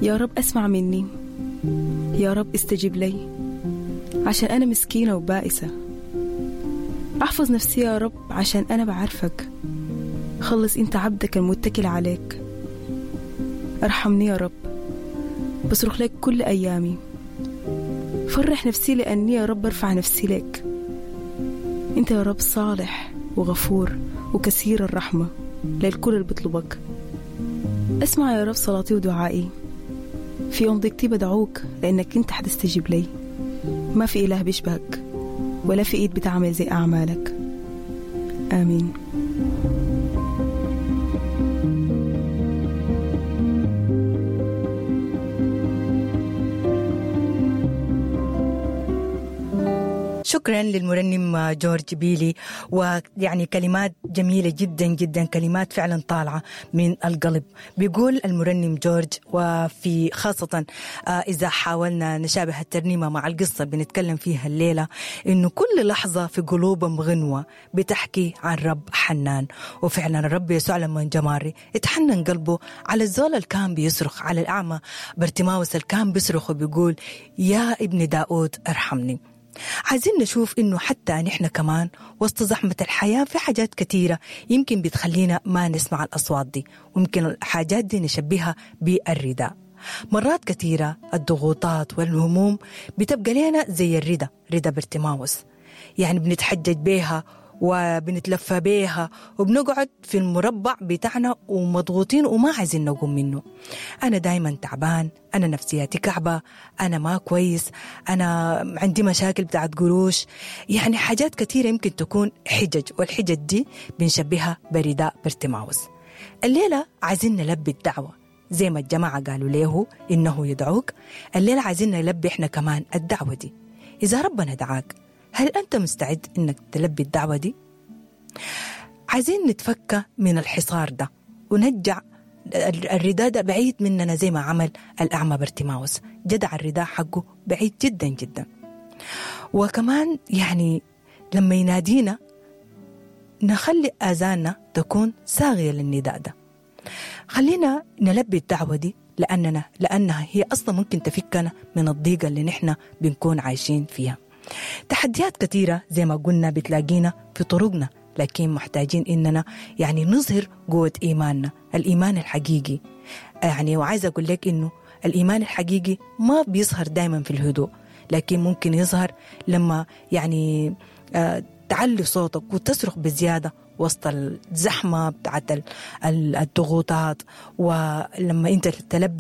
يا رب اسمع مني يا رب استجب لي عشان أنا مسكينة وبائسة احفظ نفسي يا رب عشان أنا بعرفك خلص أنت عبدك المتكل عليك ارحمني يا رب بصرخ لك كل أيامي فرح نفسي لأني يا رب ارفع نفسي لك أنت يا رب صالح وغفور وكثير الرحمة للكل اللي بيطلبك اسمع يا رب صلاتي ودعائي في يوم ضيقتي بدعوك لأنك أنت حتستجيب لي ما في إله بيشبهك ولا في إيد بتعمل زي أعمالك آمين شكرا للمرنم جورج بيلي ويعني كلمات جميلة جدا جدا كلمات فعلا طالعة من القلب بيقول المرنم جورج وفي خاصة إذا حاولنا نشابه الترنيمة مع القصة بنتكلم فيها الليلة إنه كل لحظة في قلوبهم غنوة بتحكي عن رب حنان وفعلا الرب يسوع لما جماري اتحنن قلبه على الزول اللي كان بيصرخ على الأعمى بارتماوس اللي كان بيصرخ وبيقول يا ابن داود ارحمني عايزين نشوف انه حتى نحن كمان وسط زحمة الحياة في حاجات كثيرة يمكن بتخلينا ما نسمع الأصوات دي ويمكن الحاجات دي نشبهها بالرداء مرات كثيرة الضغوطات والهموم بتبقى لنا زي الردى ردى برتماوس يعني بنتحجج بيها وبنتلفى بيها وبنقعد في المربع بتاعنا ومضغوطين وما عايزين نقوم منه أنا دايما تعبان أنا نفسيتي كعبة أنا ما كويس أنا عندي مشاكل بتاعت قروش يعني حاجات كثيرة يمكن تكون حجج والحجج دي بنشبهها برداء برتماوس الليلة عايزين نلبي الدعوة زي ما الجماعة قالوا له إنه يدعوك الليلة عايزين نلبي إحنا كمان الدعوة دي إذا ربنا دعاك هل أنت مستعد إنك تلبي الدعوة دي؟ عايزين نتفكى من الحصار ده ونرجع الرداء ده بعيد مننا زي ما عمل الأعمى بارتيماوس جدع الرداء حقه بعيد جدا جدا وكمان يعني لما ينادينا نخلي آذاننا تكون صاغية للنداء ده خلينا نلبي الدعوة دي لأننا لأنها هي أصلا ممكن تفكنا من الضيقة اللي نحن بنكون عايشين فيها تحديات كثيرة زي ما قلنا بتلاقينا في طرقنا لكن محتاجين إننا يعني نظهر قوة إيماننا الإيمان الحقيقي يعني وعايزة أقول لك إنه الإيمان الحقيقي ما بيظهر دائما في الهدوء لكن ممكن يظهر لما يعني آه تعلي صوتك وتصرخ بزيادة وسط الزحمة بتاعت الضغوطات ولما أنت تلبي